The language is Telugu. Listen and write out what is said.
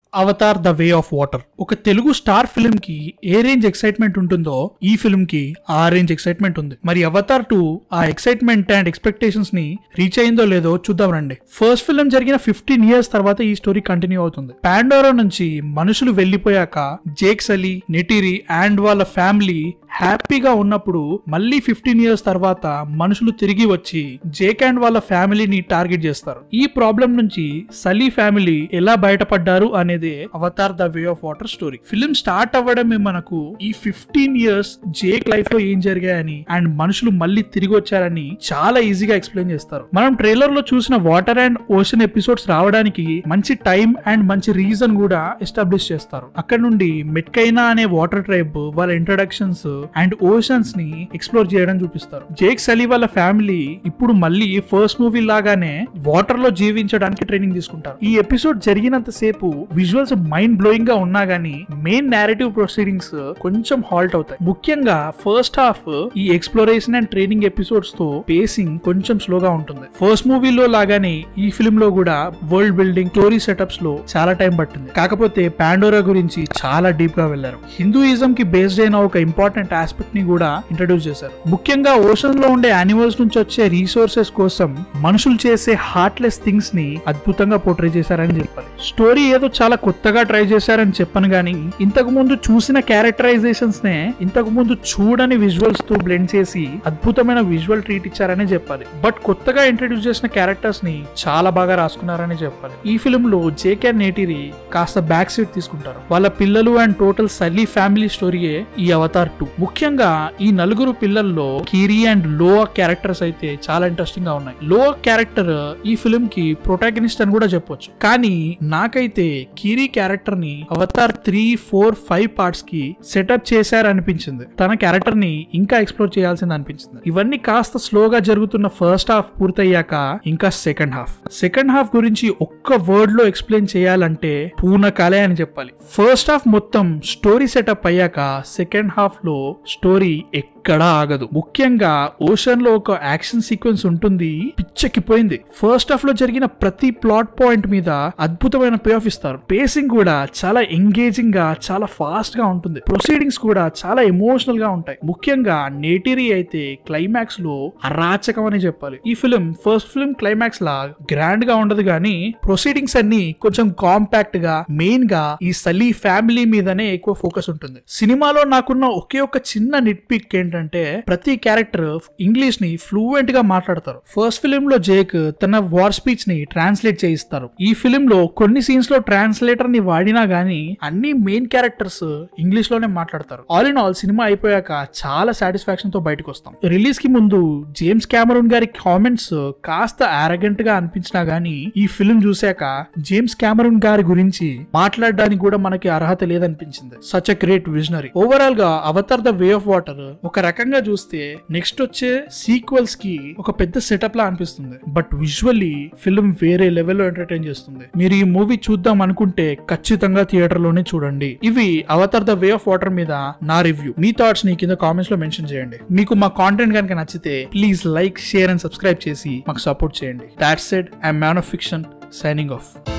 Avatar the way of water ఒక తెలుగు స్టార్ ఫిల్మ్ కి ఏ రేంజ్ ఎక్సైట్మెంట్ ఉంటుందో ఈ ఫిల్మ్ కి ఆ రేంజ్ ఎక్సైట్మెంట్ ఉంది మరి అవతార్ టూ ఆ ఎక్సైట్మెంట్ అండ్ ఎక్స్పెక్టేషన్స్ ని రీచ్ అయిందో లేదో చూద్దాం రండి ఫస్ట్ ఫిల్మ్ జరిగిన ఫిఫ్టీన్ ఇయర్స్ తర్వాత ఈ స్టోరీ కంటిన్యూ అవుతుంది పాండోరా నుంచి మనుషులు వెళ్లిపోయాక జేక్ సలీ నెటిరి అండ్ వాళ్ళ ఫ్యామిలీ హ్యాపీగా ఉన్నప్పుడు మళ్ళీ ఫిఫ్టీన్ ఇయర్స్ తర్వాత మనుషులు తిరిగి వచ్చి జేక్ అండ్ వాళ్ళ ఫ్యామిలీని టార్గెట్ చేస్తారు ఈ ప్రాబ్లం నుంచి సలీ ఫ్యామిలీ ఎలా బయటపడ్డారు అనేది Avatar the way of water story film start అవ్వడమే మనకు ఈ ఫిఫ్టీన్ ఇయర్స్ జేక్ లైఫ్ లో ఏం జరిగాయని అండ్ మనుషులు మళ్ళీ తిరిగి వచ్చారని చాలా ఈజీగా ఎక్స్ప్లెయిన్ చేస్తారు మనం ట్రైలర్ లో చూసిన వాటర్ అండ్ ఓషన్ ఎపిసోడ్స్ రావడానికి మంచి టైం అండ్ మంచి రీజన్ కూడా ఎస్టాబ్లిష్ చేస్తారు అక్కడ నుండి మెట్కైనా అనే వాటర్ ట్రైబ్ వాళ్ళ ఇంట్రడక్షన్స్ అండ్ ఓషన్స్ ని ఎక్స్ప్లోర్ చేయడం చూపిస్తారు జేక్ సలీ వాళ్ళ ఫ్యామిలీ ఇప్పుడు మళ్ళీ ఫస్ట్ మూవీ లాగానే వాటర్ లో జీవించడానికి ట్రైనింగ్ తీసుకుంటారు ఈ ఎపిసోడ్ జరిగినంత సేపు విజువల్స్ మైండ్ బ్లోయింగ్ గా ఉన్నా గానీ మెయిన్ నేరేటివ్ ప్రొసీడింగ్స్ కొంచెం హాల్ట్ అవుతాయి ముఖ్యంగా ఫస్ట్ హాఫ్ ఈ ఎక్స్ప్లోరేషన్ అండ్ ట్రైనింగ్ ఎపిసోడ్స్ తో పేసింగ్ కొంచెం స్లోగా ఉంటుంది ఫస్ట్ మూవీలో లాగానే ఈ ఫిల్మ్ లో కూడా వరల్డ్ బిల్డింగ్ స్టోరీ సెటప్స్ లో చాలా టైం పట్టింది కాకపోతే పాండోరా గురించి చాలా డీప్ గా వెళ్లారు హిందూయిజం కి బేస్డ్ అయిన ఒక ఇంపార్టెంట్ ఆస్పెక్ట్ ని కూడా ఇంట్రడ్యూస్ చేశారు ముఖ్యంగా ఓషన్ లో ఉండే యానిమల్స్ నుంచి వచ్చే రీసోర్సెస్ కోసం మనుషులు చేసే హార్ట్లెస్ థింగ్స్ ని అద్భుతంగా పోర్ట్రే చేశారని చెప్పాలి స్టోరీ ఏదో చాలా కొత్తగా ట్రై చేశారని చెప్పను గానీ ఇంతకు ముందు చూసిన క్యారెక్టరైజేషన్స్ నే ఇంతకు ముందు చూడని విజువల్స్ తో బ్లెండ్ చేసి అద్భుతమైన విజువల్ ట్రీట్ ఇచ్చారని చెప్పాలి బట్ కొత్తగా ఇంట్రడ్యూస్ చేసిన క్యారెక్టర్స్ ని చాలా బాగా రాసుకున్నారని చెప్పాలి ఈ ఫిల్మ్ లో జేకే నేటిరి కాస్త బ్యాక్ సీట్ తీసుకుంటారు వాళ్ళ పిల్లలు అండ్ టోటల్ సల్లీ ఫ్యామిలీ స్టోరీయే ఈ అవతార్ టూ ముఖ్యంగా ఈ నలుగురు పిల్లల్లో కీరీ అండ్ లోవా క్యారెక్టర్స్ అయితే చాలా ఇంట్రెస్టింగ్ గా ఉన్నాయి లోవా క్యారెక్టర్ ఈ ఫిల్మ్ కి ప్రొటాగనిస్ట్ అని కూడా చెప్పొచ్చు కానీ నాకైతే కీరీ క్యారెక్టర్ ని Avatar three four five parts కి సెటప్ చేశారనిపించింది తన క్యారెక్టర్ ని ఇంకా ఎక్స్ప్లోర్ చేయాల్సింది అనిపించింది ఇవన్నీ కాస్త స్లోగా జరుగుతున్న ఫస్ట్ హాఫ్ పూర్తయ్యాక ఇంకా సెకండ్ హాఫ్ సెకండ్ హాఫ్ గురించి ఒక్క వర్డ్ లో ఎక్స్ప్లెయిన్ చేయాలంటే పూర్ణకాలే అని చెప్పాలి ఫస్ట్ హాఫ్ మొత్తం స్టోరీ సెటప్ అయ్యాక సెకండ్ హాఫ్ లో స్టోరీ ఎక్కడా ఆగదు ముఖ్యంగా ఓషన్ లో ఒక యాక్షన్ సీక్వెన్స్ ఉంటుంది పిచ్చెక్కిపోయింది ఫస్ట్ హాఫ్ లో జరిగిన ప్రతి ప్లాట్ పాయింట్ మీద అద్భుతమైన పే ఆఫ్ ఇస్తారు పేసింగ్ కూడా చాలా ఎంగేజింగ్ గా చాలా ఫాస్ట్ గా ఉంటుంది ప్రొసీడింగ్స్ కూడా చాలా ఎమోషనల్ గా ఉంటాయి ముఖ్యంగా నేటిరి అయితే క్లైమాక్స్ లో అరాచకం అని చెప్పాలి ఈ ఫిలిం ఫస్ట్ ఫిలిం క్లైమాక్స్ లా గ్రాండ్ గా ఉండదు కానీ ప్రొసీడింగ్స్ అన్ని కొంచెం కాంపాక్ట్ గా మెయిన్ గా ఈ సలీ ఫ్యామిలీ మీదనే ఎక్కువ ఫోకస్ ఉంటుంది సినిమాలో నాకున్న ఒకే ఒక చిన్న నిట్ పిక్ ఏంటంటే ప్రతి క్యారెక్టర్ ఇంగ్లీష్ ని ఫ్లూయెంట్ గా మాట్లాడతారు ఫస్ట్ ఫిలిం లో జేక్ తన వార్ స్పీచ్ ని ట్రాన్స్లేట్ చేయిస్తారు ఈ ఫిలిం లో కొన్ని సీన్స్ లో ట్రాన్స్లేటర్ ని వాడినా గానీ అన్ని మెయిన్ క్యారెక్టర్స్ ఇంగ్లీష్ లోనే మాట్లాడతారు ఆల్ ఇన్ ఆల్ సినిమా అయిపోయాక చాలా సాటిస్ఫాక్షన్ తో బయటకు వస్తాం రిలీజ్ కి ముందు జేమ్స్ కెమెరూన్ గారి కామెంట్స్ కాస్త ఆరగెంట్ గా అనిపించినా గానీ ఈ ఫిలిం చూశాక జేమ్స్ కెమెరూన్ గారి గురించి మాట్లాడడానికి కూడా మనకి అర్హత లేదనిపించింది such a great visionary overall గా Avatar the way of water ఒక రకంగా చూస్తే నెక్స్ట్ వచ్చే సీక్వెల్స్ కి ఒక పెద్ద సెటప్ లా అనిపిస్తుంది బట్ విజువల్లీ ఫిల్మ్ వేరే లెవెల్లో ఎంటర్టైన్ చేస్తుంది మీరు ఈ మూవీ చూద్దాం అనుకుంటే ఖచ్చితంగా థియేటర్ లోనే చూడండి ఇవి Avatar the way of water మీద నా రివ్యూ మీ థాట్స్ ని కింద కామెంట్స్ లో మెన్షన్ చేయండి మీకు మా కాంటెంట్ కనుక నచ్చితే please like share and subscribe చేసి మాకు సపోర్ట్ చేయండి that said I man of fiction signing of